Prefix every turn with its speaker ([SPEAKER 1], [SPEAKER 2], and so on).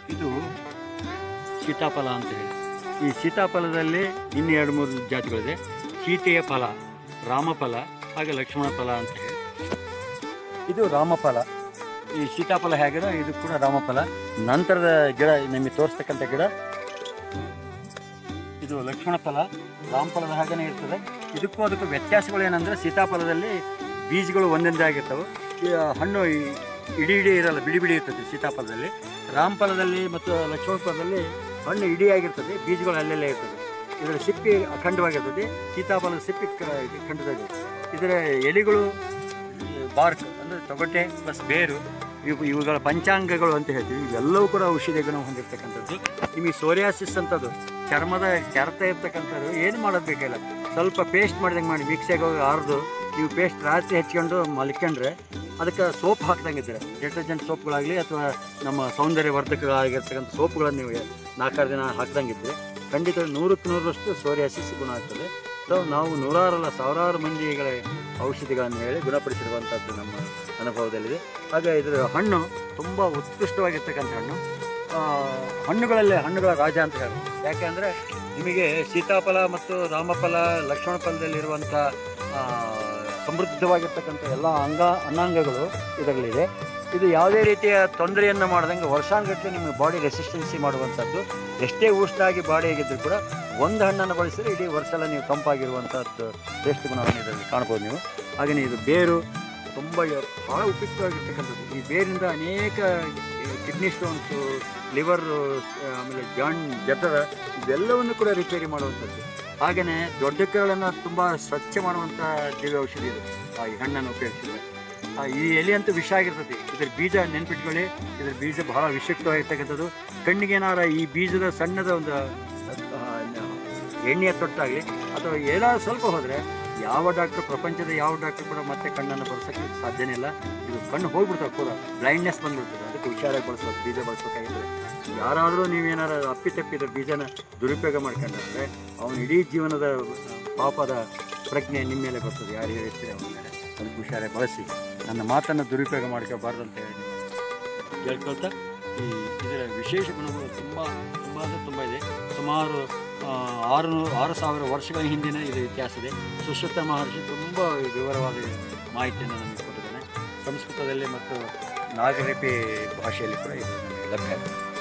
[SPEAKER 1] ಇದು ಸೀತಾಫಲ ಅಂತ ಹೇಳಿ ಈ ಸೀತಾಫಲದಲ್ಲಿ ಇನ್ನು ಎರಡು ಮೂರು ಜಾತಿಗಳಿದೆ ಸೀತೆಯ ಫಲ ರಾಮಫಲ ಹಾಗೆ ಲಕ್ಷ್ಮಣ ಫಲ ಅಂತ ಹೇಳಿ ಇದು ರಾಮಫಲ ಈ ಸೀತಾಫಲ ಹೇಗಿದೆ ಇದು ಕೂಡ ರಾಮಫಲ ನಂತರದ ಗಿಡ ನಿಮಗೆ ತೋರಿಸ್ತಕ್ಕಂಥ ಗಿಡ ಇದು ಲಕ್ಷ್ಮಣ ಫಲ ರಾಮಫಲದ ಹಾಗೆಯೇ ಇರ್ತದೆ ಇದಕ್ಕೂ ಅದಕ್ಕೂ ವ್ಯತ್ಯಾಸಗಳು ಏನಂದರೆ ಸೀತಾಫಲದಲ್ಲಿ ಬೀಜಗಳು ಒಂದೊಂದೇ ಆಗಿರ್ತವೆ ಈ ಹಣ್ಣು ಈ- ಇಡೀ ಇಡೀ ಇರಲ್ಲ ಬಿಡಿ ಬಿಡಿ ಇರ್ತದೆ ಸೀತಾಫಲದಲ್ಲಿ ರಾಮಫಲದಲ್ಲಿ ಮತ್ತು ಲಕ್ಷ್ಮಣ ಫಲದಲ್ಲಿ ಹಣ್ಣು ಇಡೀ ಆಗಿರ್ತದೆ ಬೀಜಗಳು ಅಲ್ಲೆಲ್ಲೇ ಇರ್ತದೆ ಇದರ ಸಿಪ್ಪಿ ಅಖಂಡವಾಗಿರ್ತದೆ ಸೀತಾಫಲದ ಸಿಪ್ಪಿ ಕ- ಖಂಡದಲ್ಲಿ ಇದರ ಎಲೆಗಳು ಬಾರ್ಕ್ ಅಂದರೆ ತೊಗಟೆ ಪ್ಲಸ್ ಬೇರು ಇವು ಇವುಗಳ ಪಂಚಾಂಗಗಳು ಅಂತ ಹೇಳ್ತೀವಿ ಇವೆಲ್ಲವೂ ಕೂಡ ಔಷಧಿ ಗುಣ ಹೊಂದಿರತಕ್ಕಂಥದ್ದು ನಿಮಗೆ ಸೋರಿಯಾಸಿಸ್ ಅಂತದ್ದು ಚರ್ಮದ ಕೆರೆತ ಇರ್ತಕ್ಕಂಥದ್ದು ಏನು ಮಾಡೋದು ಬೇಕಿಲ್ಲ ಸ್ವಲ್ಪ ಪೇಸ್ಟ್ ಮಾಡಿದಂಗೆ ಮಾಡಿ ಮಿಕ್ಸಿಗೆ ಹೋಗಿ ಅರ್ದು ನೀವು ಪೇಸ್ಟ್ ರಾತ್ರಿ ಹಚ್ಕೊಂಡು ಮಲ್ಕೊಂಡ್ರೆ ಅದಕ್ಕೆ ಸೋಪ್ ಹಾಕ್ದಂಗಿದ್ರೆ ಡಿಟರ್ಜೆಂಟ್ ಸೋಪ್ಗಳಾಗಲಿ ಅಥವಾ ನಮ್ಮ ಸೌಂದರ್ಯ ವರ್ಧಕಗಳಾಗಿರ್ತಕ್ಕಂಥ ಸೋಪ್ಗಳನ್ನು ನೀವು ನಾಲ್ಕಾರು ದಿನ ಹಾಕ್ದಂಗಿದ್ರೆ ಖಂಡಿತ ನೂರಕ್ಕೆ ನೂರರಷ್ಟು ಸೋರಿಯಾಸಿಸ್ ಗುಣ ಆಗ್ತದೆ ಸೊ ನಾವು ನೂರಾರಲ್ಲ ಸಾವಿರಾರು ಮಂದಿಗಳ ಔಷಧಿಗಳನ್ನು ಹೇಳಿ ಗುಣಪಡಿಸಿರುವಂಥದ್ದು ನಮ್ಮ ಅನುಭವದಲ್ಲಿದೆ ಹಾಗೆ ಇದರ ಹಣ್ಣು ತುಂಬ ಉತ್ಕೃಷ್ಟವಾಗಿರ್ತಕ್ಕಂಥ ಹಣ್ಣು ಆ, ಹಣ್ಣುಗಳಲ್ಲೇ ಹಣ್ಣುಗಳ ರಾಜ ಅಂತ ಹೇಳ್ಬೋದು ಯಾಕೆಂದರೆ ನಿಮಗೆ ಸೀತಾಫಲ ಮತ್ತು ರಾಮಫಲ ಲಕ್ಷ್ಮಣ ಫಲದಲ್ಲಿರುವಂಥ ಆ, ಸಮೃದ್ಧವಾಗಿರ್ತಕ್ಕಂಥ ಎಲ್ಲ ಅಂಗ ಅನ್ನಾಂಗಗಳು ಇದರಲ್ಲಿದೆ ಇದು ಯಾವುದೇ ರೀತಿಯ ತೊಂದರೆಯನ್ನು ಮಾಡ್ದಂಗೆ ವರ್ಷಾನುಗಟ್ಟಲೆ ನಿಮ್ಮ ಬಾಡಿ ರೆಸಿಸ್ಟೆನ್ಸಿ ಮಾಡುವಂಥದ್ದು ಎಷ್ಟೇ ಉಷ್ಣ ಆಗಿ ಬಾಡಿ ಆಗಿದ್ದರೂ ಕೂಡ ಒಂದು ಹಣ್ಣನ್ನು ಬಳಸಿದ್ರೆ ಇಡೀ ವರ್ಷ ಎಲ್ಲ ನೀವು ತಂಪಾಗಿರುವಂಥದ್ದು ಶ್ರೇಷ್ಠ ಗುಣವನ್ನು ಇದರಲ್ಲಿ ಕಾಣ್ಬೋದು ನೀವು ಹಾಗೆಯೇ ಇದು ಬೇರು ತುಂಬ ಭಾಳ ಉಪಯುಕ್ತವಾಗಿರ್ತಕ್ಕಂಥದ್ದು ಈ ಬೇರಿಂದ ಅನೇಕ ಕಿಡ್ನಿ ಸ್ಟೋನ್ಸು ಲಿವರ್ ಆಮೇಲೆ ಜಾನ್ ಜಠರ ಇವೆಲ್ಲವನ್ನು ಕೂಡ ರಿಪೇರಿ ಮಾಡುವಂಥದ್ದು ಹಾಗೆಯೇ ದೊಡ್ಡ ಕರಳನ್ನು ತುಂಬ ಸ್ವಚ್ಛ ಮಾಡುವಂಥ ದಿವ್ಯ ಔಷಧಿ ಇದು ಆ ಈ ಹಣ್ಣನ್ನು ಉಪಯೋಗಿಸಿದ್ರೆ ಆ ಈ ಎಲೆ ಅಂತೂ ವಿಷ ಆಗಿರ್ತದೆ ಇದ್ರ ಬೀಜ ನೆನ್ಪಿಟ್ಕೊಳ್ಳಿ ಇದ್ರ ಬೀಜ ಬಹಳ ವಿಷಯುಕ್ತವಾಗಿರ್ತಕ್ಕಂಥದ್ದು ಕಣ್ಣಿಗೆ ಏನಾರ ಈ ಬೀಜದ ಸಣ್ಣದ ಒಂದು ಆ, ಎಣ್ಣೆಯ ತೊಟ್ಟಾಗಲಿ ಅಥವಾ ಏನಾದ್ರು ಸ್ವಲ್ಪ ಹೋದರೆ ಯಾವ ಡಾಕ್ಟರ್ ಪ್ರಪಂಚದ ಯಾವ ಡಾಕ್ಟರ್ ಕೂಡ ಮತ್ತೆ ಕಣ್ಣನ್ನು ಬರ್ಸೋಕ್ಕೆ ಸಾಧ್ಯನೇ ಇಲ್ಲ ಇದು ಕಣ್ಣು ಹೋಗ್ಬಿಡ್ತಾವೆ ಕೂಡ ಬ್ಲೈಂಡ್ನೆಸ್ ಬಂದ್ಬಿಡ್ತದೆ ಅದಕ್ಕೆ ಹುಷಾರಾಗಿ ಬಳಸ್ಬೇಕು ಬೀಜ ಬಳಸ್ಬೇಕಾಗಿದ್ರೆ ಯಾರಾದರೂ ನೀವೇನಾರ ಅಪ್ಪಿತಪ್ಪಿದ ಬೀಜನ ದುರುಪಯೋಗ ಮಾಡ್ಕೊಂಡ್ರೆ ಅವನ ಇಡೀ ಜೀವನದ ಪಾಪದ ಪ್ರಜ್ಞೆ ನಿಮ್ಮ ಮೇಲೆ ಬರ್ತದೆ ಯಾರು ಹೇಳ್ತೀರಿ ಅವನ ಮೇಲೆ ಅದಕ್ಕೆ ಹುಷಾರಾಗಿ ಬಳಸಿ ನನ್ನ ಮಾತನ್ನು ದುರುಪಯೋಗ ಮಾಡ್ಕೋಬಾರ್ದು ಅಂತ ಹೇಳಿ ಕೇಳ್ಕೊಳ್ತಾ ಈ ಇದರ ವಿಶೇಷ ಗುಣಗಳು ತುಂಬ ತುಂಬ ಅಂದರೆ ತುಂಬ ಇದೆ ಸುಮಾರು ಆ, ಆರು ಆರು ಸಾವಿರ ವರ್ಷಗಳ ಹಿಂದಿನ ಇದು ಇತಿಹಾಸ ಇದೆ ಸುಶ್ರುತ ಮಹರ್ಷಿ ತುಂಬ ವಿವರವಾದ ಮಾಹಿತಿಯನ್ನು ನಮಗೆ ಕೊಟ್ಟಿದ್ದಾನೆ ಸಂಸ್ಕೃತದಲ್ಲಿ ಮತ್ತು ನಾಗಲಿಪಿ ಭಾಷೆಯಲ್ಲಿ ಕೂಡ ಇದು ನಮಗೆ ಲಭ್ಯ ಇದೆ